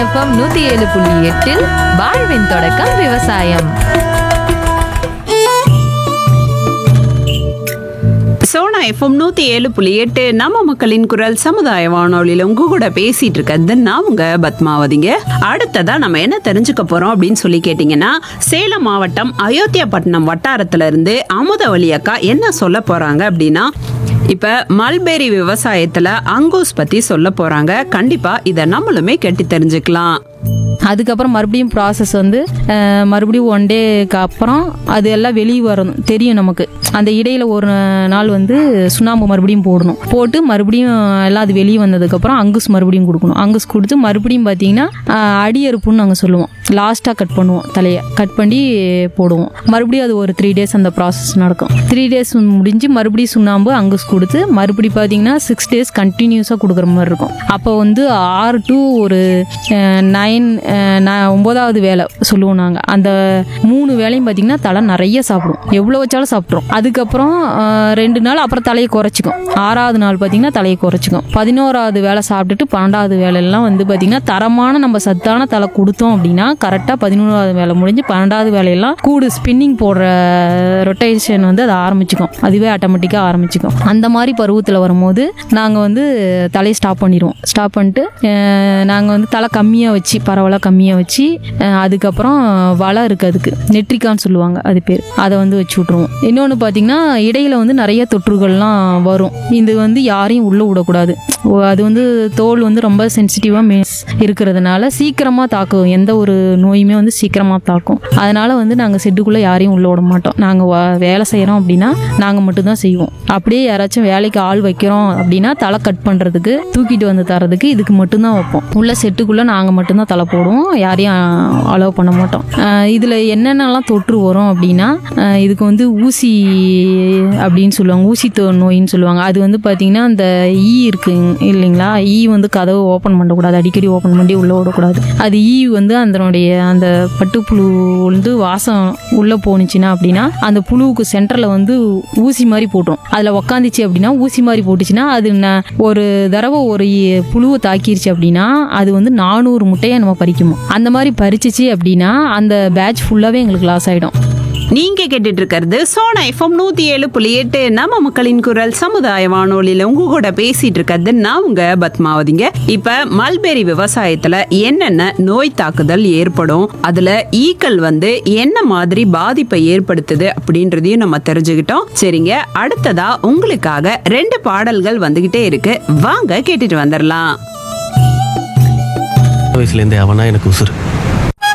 FM நூத்தி ஏழு புள்ளி எட்டில் வாழ்வின் தொடக்கம் விவசாயம் சோனா எஃப்எம் நூத்தி ஏழு புள்ளி எட்டு நம்ம மக்களின் குரல் சமுதாய வானொலியில உங்க கூட பேசிட்டு இருக்கிறது நான் உங்க பத்மாவதிங்க அடுத்ததா நம்ம என்ன தெரிஞ்சுக்க போறோம் அப்படின்னு சொல்லி கேட்டீங்கன்னா சேலம் மாவட்டம் அயோத்தியாபட்டினம் வட்டாரத்துல இருந்து அமுதவழி அக்கா என்ன சொல்ல போறாங்க அப்படின்னா இப்ப மல்பெரி விவசாயத்துல அங்கூஸ் பத்தி சொல்ல போறாங்க கண்டிப்பா இத நம்மளுமே கேட்டு தெரிஞ்சுக்கலாம் அதுக்கப்புறம் மறுபடியும் ப்ராசஸ் வந்து அஹ், மறுபடியும் ஒன் டேக்கு அப்புறம் அது எல்லாம் வெளியே வரணும் தெரியும் நமக்கு அந்த இடையில ஒரு நாள் வந்து சுண்ணாம்பு மறுபடியும் போடணும் போட்டு மறுபடியும் எல்லாம் அது வெளியே வந்ததுக்கப்புறம் அங்குஸ் மறுபடியும் கொடுக்கணும் அங்குஸ் கொடுத்து மறுபடியும் பார்த்தீங்கன்னா அஹ், அடியறுப்புன்னு நாங்கள் சொல்லுவோம் லாஸ்ட்டாக கட் பண்ணுவோம் தலையை கட் பண்ணி போடுவோம் மறுபடியும் அது ஒரு த்ரீ டேஸ் அந்த ப்ராசஸ் நடக்கும் த்ரீ டேஸ் முடிஞ்சு மறுபடியும் சுண்ணாம்பு அங்குஸ் கொடுத்து மறுபடியும் பார்த்தீங்கன்னா சிக்ஸ் டேஸ் கண்டினியூஸாக கொடுக்குற மாதிரி இருக்கும் அப்போ வந்து ஆறு டு ஒரு நைன் ஒன்பதாவது வேலை சொல்லுவோம் நாங்கள் அந்த மூணு வேலையும் பார்த்தீங்கன்னா தலை நிறைய சாப்பிடும் எவ்வளோ வச்சாலும் சாப்பிட்றோம் அதுக்கப்புறம் அஹ், ரெண்டு நாள் அப்புறம் தலையை குறைச்சிக்கும் ஆறாவது நாள் பார்த்தீங்கன்னா தலையை குறைச்சிக்கும் பதினோராவது வேலை சாப்பிட்டுட்டு பன்னெண்டாவது வேலையெல்லாம் வந்து பார்த்தீங்கன்னா தரமான நம்ம சத்தான தலை கொடுத்தோம் அப்படின்னா கரெக்டாக பதினோராவது வேலை முடிஞ்சு பன்னெண்டாவது வேலையெல்லாம் கூடு ஸ்பின்னிங் போடுற ரொட்டேஷன் வந்து அது ஆரம்பிச்சுக்கும் அதுவே ஆட்டோமேட்டிக்காக ஆரம்பிச்சுக்கும் அந்த மாதிரி பருவத்தில் வரும்போது நாங்கள் வந்து தலையை ஸ்டாப் பண்ணிடுவோம் ஸ்டாப் பண்ணிட்டு நாங்கள் வந்து தலை கம்மியாக வச்சு பரவலாக கம்மியாக வச்சு அஹ், அதுக்கப்புறம் வலை இருக்குது அதுக்கு நெட்ரிக்கான்னு சொல்லுவாங்க அது பேர் அதை வந்து வச்சு விட்ருவோம் இன்னொன்று பார்த்தீங்கன்னா இடையில வந்து நிறைய தொற்றுகள்லாம் வரும் இது வந்து யாரையும் உள்ளே விடக்கூடாது ஓ, அது வந்து தோல் வந்து ரொம்ப சென்சிட்டிவாக மிஸ் இருக்கிறதுனால சீக்கிரமாக தாக்கும் எந்த ஒரு நோயுமே வந்து சீக்கிரமாக தாக்கும் அதனால வந்து நாங்கள் செட்டுக்குள்ளே யாரையும் உள்ளே விட மாட்டோம் நாங்கள் வேலை செய்கிறோம் அப்படின்னா நாங்கள் மட்டும்தான் செய்வோம் அப்படியே யாராச்சும் வேலைக்கு ஆள் வைக்கிறோம் அப்படின்னா தலை கட் பண்ணுறதுக்கு தூக்கிட்டு வந்து தரதுக்கு இதுக்கு மட்டும்தான் வைப்போம் உள்ள செட்டுக்குள்ளே நாங்கள் மட்டும்தான் தலை போடுவோம் யாரையும் அலோவ் பண்ண மாட்டோம் இதில் என்னென்னலாம் தொற்று வரும் அப்படின்னா அஹ், இதுக்கு வந்து ஊசி அப்படின்னு சொல்லுவாங்க ஊசி தோ- நோயின்னு சொல்லுவாங்க அது வந்து பார்த்திங்கன்னா அந்த ஈ இருக்கு இல்லைங்களா ஈ வந்து கதவை ஓப்பன் பண்ணக்கூடாது அடிக்கடி ஓப்பன் பண்ணி உள்ளே விடக்கூடாது அது ஈ வந்து அதனுடைய அந்த பட்டுப்புழு வந்து வாசம் உள்ளே போணுச்சுன்னா அப்படின்னா அந்த புழுவுக்கு சென்டரில் வந்து ஊசி மாதிரி போட்டுரும் அதில் உக்காந்துச்சு அப்படின்னா ஊசி மாதிரி போட்டுச்சுன்னா அது ந- ஒரு தடவை ஒரு ஈ- புழுவை தாக்கிருச்சு அப்படின்னா அது வந்து நானூறு முட்டையை நம்ம பறிக்குமா அந்த மாதிரி பறிச்சிச்சு அப்படின்னா அந்த பேட்ச் ஃபுல்லாகவே எங்களுக்கு லாஸ் ஆகிடும் நீங்க கேட்டுட்டு இருக்கிறது சோனா எஃப்எம் நூத்தி ஏழு புள்ளி எட்டு நம்ம மக்களின் குரல் சமுதாய வானொலியில உங்க கூட பேசிட்டு இருக்கிறது நான் உங்க பத்மாவதிங்க இப்ப மல்பெரி விவசாயத்துல என்னென்ன நோய் தாக்குதல் ஏற்படும் அதுல ஈக்கள் வந்து என்ன மாதிரி பாதிப்பை ஏற்படுத்துது அப்படின்றதையும் நம்ம தெரிஞ்சுக்கிட்டோம் சரிங்க அடுத்ததா உங்களுக்காக ரெண்டு பாடல்கள் வந்துகிட்டே இருக்கு வாங்க கேட்டுட்டு வந்துடலாம் வயசுலேருந்தே அவனா எனக்கு உசுறு